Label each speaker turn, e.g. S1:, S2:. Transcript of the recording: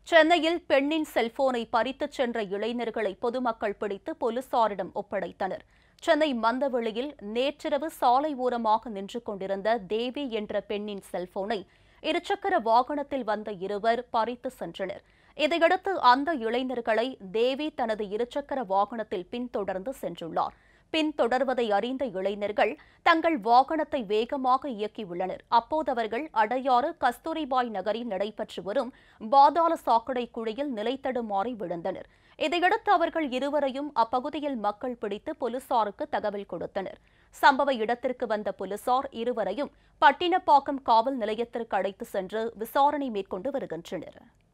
S1: சென்னையில் பெண்ணின் செல்போனை பறித்துச் சென்ற இளைஞர்களை பொதுமக்கள் பிடித்து போலீசாரிடம் ஒப்படைத்தனர் சென்னை மந்தவெளியில் நேற்றிரவு சாலை ஓரமாக நின்று கொண்டிருந்த தேவி என்ற பெண்ணின் செல்போனை இருசக்கர வாகனத்தில் வந்த இருவர் பறித்து சென்றனர் இதையடுத்து அந்த இளைஞர்களை தேவி தனது இருசக்கர வாகனத்தில் பின்தொடர்ந்து சென்றுள்ளார் பின்தொடர்வதை அறிந்த இளைஞர்கள் தங்கள் வாகனத்தை வேகமாக இயக்கியுள்ளனர் அப்போது அவர்கள் அடையாறு கஸ்தூரிபாய் நகரில் நடைபெற்று வரும் பாதாள சாக்கடை குழியில் நிலைத்தடுமாறி விழுந்தனர் இதையடுத்து அவர்கள் இருவரையும் அப்பகுதியில் மக்கள் பிடித்து போலீசாருக்கு தகவல் கொடுத்தனர் சம்பவ இடத்திற்கு வந்த போலீசார் இருவரையும் பட்டினப்பாக்கம் காவல் நிலையத்திற்கு அழைத்து சென்று விசாரணை மேற்கொண்டு வருகின்றனர்